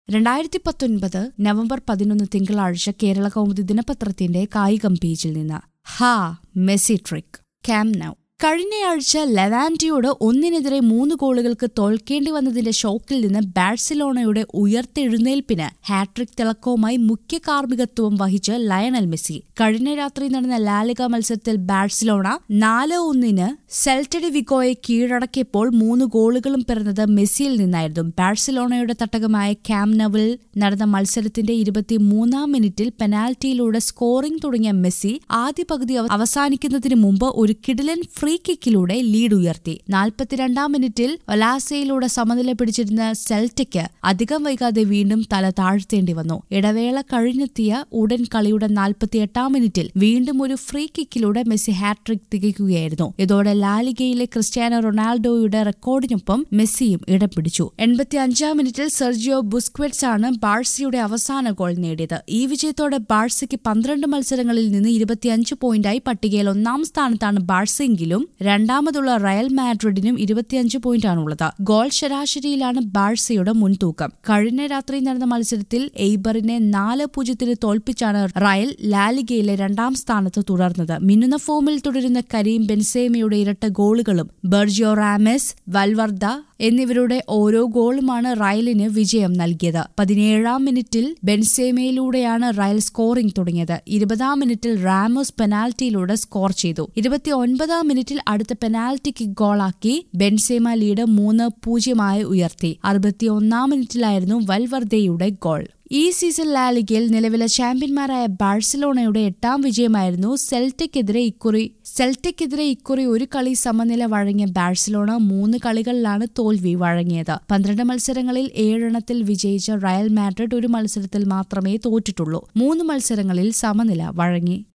രണ്ടായിരത്തി പത്തൊൻപത് നവംബർ പതിനൊന്ന് തിങ്കളാഴ്ച കേരള കൗമുദി ദിനപത്രത്തിന്റെ കായികം പേജിൽ നിന്ന് ഹാ മെസ്സി ട്രിക്ക് ക്യാം നൗ കഴിഞ്ഞയാഴ്ച ലെവാൻറ്റിയോട് ഒന്നിനെതിരെ മൂന്ന് ഗോളുകൾക്ക് തോൽക്കേണ്ടി വന്നതിന്റെ ഷോക്കിൽ നിന്ന് ബാഴ്സലോണയുടെ ഉയർത്തെഴുന്നേൽപ്പിന് ഹാട്രിക് തിളക്കവുമായി മുഖ്യ കാർമ്മികത്വം വഹിച്ച് ലയണൽ മെസ്സി കഴിഞ്ഞ രാത്രി നടന്ന ലാലിക മത്സരത്തിൽ ബാഴ്സലോണ നാല് ഒന്നിന് സെൽറ്റഡി വിഗോയെ കീഴടക്കിയപ്പോൾ മൂന്ന് ഗോളുകളും പിറന്നത് മെസ്സിയിൽ നിന്നായിരുന്നു ബാഴ്സലോണയുടെ തട്ടകമായ ക്യാംനവിൽ നടന്ന മത്സരത്തിന്റെ ഇരുപത്തിമൂന്നാം മിനിറ്റിൽ പെനാൽറ്റിയിലൂടെ സ്കോറിംഗ് തുടങ്ങിയ മെസ്സി ആദ്യ പകുതി അവ- അവസാനിക്കുന്നതിന് മുമ്പ് ഒരു കിടിലൻ ഫ്രീ കിക്കിലൂടെ ലീഡ് ഉയർത്തി നാൽപ്പത്തിരണ്ടാം മിനിറ്റിൽ ഒലാസയിലൂടെ സമനില പിടിച്ചിരുന്ന സെൽറ്റയ്ക്ക് അധികം വൈകാതെ വീണ്ടും തല താഴ്ത്തേണ്ടി വന്നു ഇടവേള കഴിഞ്ഞെത്തിയ ഉടൻ കളിയുടെ നാൽപ്പത്തിയെട്ടാം മിനിറ്റിൽ വീണ്ടും ഒരു ഫ്രീ കിക്കിലൂടെ മെസ്സി ഹാട്രിക് തികയ്ക്കുകയായിരുന്നു ഇതോടെ ലാലിഗയിലെ ക്രിസ്ത്യാനോ റൊണാൾഡോയുടെ റെക്കോർഡിനൊപ്പം മെസ്സിയും ഇടം പിടിച്ചു എൺപത്തിയഞ്ചാം മിനിറ്റിൽ സെർജിയോ ബുസ്ക്വറ്റ്സ് ആണ് ബാഴ്സയുടെ അവസാന ഗോൾ നേടിയത് ഈ വിജയത്തോടെ ബാഴ്സയ്ക്ക് പന്ത്രണ്ട് മത്സരങ്ങളിൽ നിന്ന് ഇരുപത്തിയഞ്ച് പോയിന്റായി പട്ടികയിൽ ഒന്നാം സ്ഥാനത്താണ് ബാഴ്സയെങ്കിലും രണ്ടാമതുള്ള റയൽ മാഡ്രിഡിനും ഇരുപത്തിയഞ്ച് പോയിന്റാണുള്ളത് ഗോൾ ശരാശരിയിലാണ് ബാഴ്സയുടെ മുൻതൂക്കം കഴിഞ്ഞ രാത്രി നടന്ന മത്സരത്തിൽ എയ്ബറിനെ നാല് പൂജ്യത്തിന് തോൽപ്പിച്ചാണ് റയൽ ലാലിഗയിലെ രണ്ടാം സ്ഥാനത്ത് തുടർന്നത് മിന്നുന്ന ഫോമിൽ തുടരുന്ന കരീം ബെൻസേമയുടെ ഇരട്ട ഗോളുകളും ബെർജിയോ റാമസ് വൽവർദ എന്നിവരുടെ ഓരോ ഗോളുമാണ് റയലിന് വിജയം നൽകിയത് പതിനേഴാം മിനിറ്റിൽ ബെൻസേമയിലൂടെയാണ് റയൽ സ്കോറിംഗ് തുടങ്ങിയത് ഇരുപതാം മിനിറ്റിൽ റാമോസ് പെനാൽറ്റിയിലൂടെ സ്കോർ ചെയ്തു ഇരുപത്തിയൊൻപതാം മിനിറ്റിൽ അടുത്ത പെനാൽറ്റിക്ക് ഗോളാക്കി ബെൻസേമ ലീഡ് മൂന്ന് പൂജ്യമായി ഉയർത്തി അറുപത്തിയൊന്നാം മിനിറ്റിലായിരുന്നു വൽവർദയുടെ ഗോൾ ഈ സീസൺ ലാലിഗയിൽ നിലവിലെ ചാമ്പ്യന്മാരായ ബാഴ്സലോണയുടെ എട്ടാം വിജയമായിരുന്നു സെൽറ്റയ്ക്കെതിരെ ഇക്കുറി സെൽറ്റയ്ക്കെതിരെ ഇക്കുറി ഒരു കളി സമനില വഴങ്ങിയ ബാഴ്സലോണ മൂന്ന് കളികളിലാണ് തോൽവി വഴങ്ങിയത് പന്ത്രണ്ട് മത്സരങ്ങളിൽ ഏഴെണ്ണത്തിൽ വിജയിച്ച റയൽ മാഡ്രിഡ് ഒരു മത്സരത്തിൽ മാത്രമേ തോറ്റിട്ടുള്ളൂ മൂന്ന് മത്സരങ്ങളിൽ സമനില വഴങ്ങി